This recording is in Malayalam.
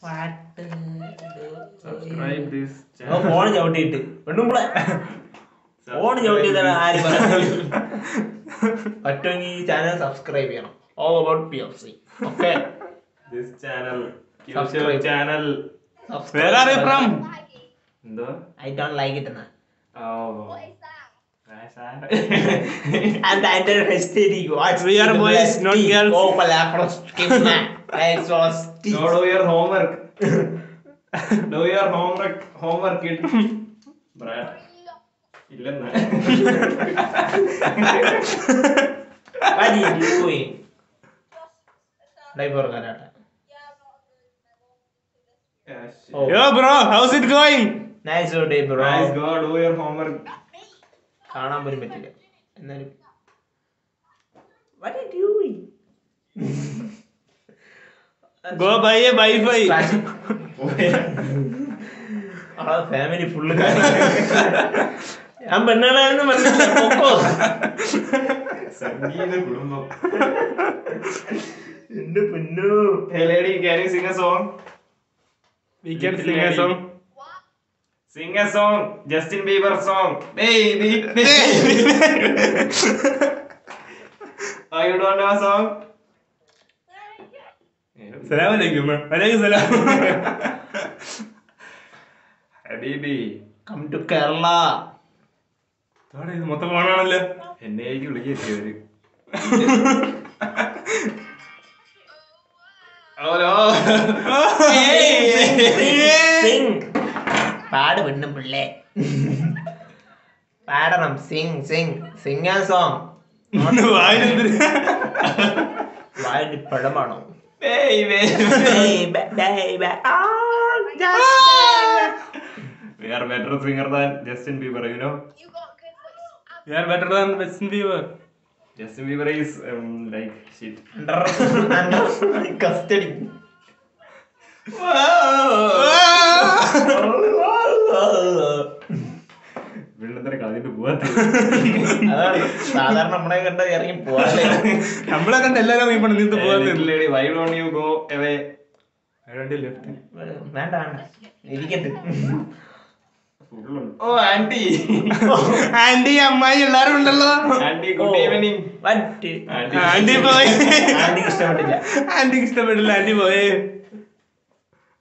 പാട്ട് Subscribe this ഓ ഫോൺ ചവിട്ടിയിട്ട് പെണ്ണുമ്പളെ ഫോൺ ചവിട്ടിയതാണ് ആര് പറഞ്ഞു പറ്റുമെങ്കിൽ ഈ ചാനൽ സബ്സ്ക്രൈബ് ചെയ്യണം all about P F C okay this channel. Subscribe. YouTube channel. Where are you from? എന്തോ ഐ ഡോണ്ട് ലൈക്ക് ഇറ്റ് എന്നാ ഓ And the entire hysteric watch. We are boys, not girls. Oh, palafrostima. That's was Go do your homework. do your homework. Homework kid. Brad. ഇല്ലെന്ന് What are you doing? Diaper karate. Yeah, shit. Oh. Yo, bro, how's it going? Nice day, bro. Guys, go do your homework. കാണാൻ പോലും പറ്റില്ല എന്നാലും What are you doing? Go buy a Wi-Fi. ആ ഫാമിലി ഫുള്ള് ഞാൻ പെണ്ണാണെന്ന് പറഞ്ഞില്ല പൊക്കോ സംഗീത കുടുംബം എന്റെ പെണ്ണു Hey lady, can you sing a song? We can sing a song. Sing a song. Justin Bieber song. Baby. oh, you don't know a song? Salam alaikum. Alaikum salam. Habibi. Come to Kerala ഇതോടെ ഇത് മൊത്തം ഫോണാണല്ലോ എന്നേക്ക് വിളിക്കവര് സിംഗ് പാട് പെണ്ണും പിള്ളേ പാടണം സിംഗ് സിംഗ് സിംഗ് ആ സോങ് വായിലെന്തിന് വായു പഴമാണോ Baby. Baby, baby, oh, just baby. We are better singer than Justin Bieber, you know? You got good voice. You are better than Justin Bieber. Justin Bieber is um, like shit. Under, under custody. വെള്ളത്തിന് കളഞ്ഞിട്ട് പോവാത്ത അതാണ് സാധാരണ നമ്മളെ കണ്ട ഇറങ്ങി പോവാല്ലേ നമ്മളെ കണ്ട് എല്ലാരും ഈ പണി നിന്ന് പോകാൻ lady why don't you go away left വേണ്ട വേണ്ട ഇരിക്കട്ടെ ഓ ആന്റി ആന്റി അമ്മായി എല്ലാരും ഉണ്ടല്ലോ aunty good evening what aunty പോയി ആന്റിക്ക് ഇഷ്ടപ്പെട്ടില്ല ആന്റിക്ക് ഇഷ്ടപ്പെട്ടില്ല ആന്റി പോയേ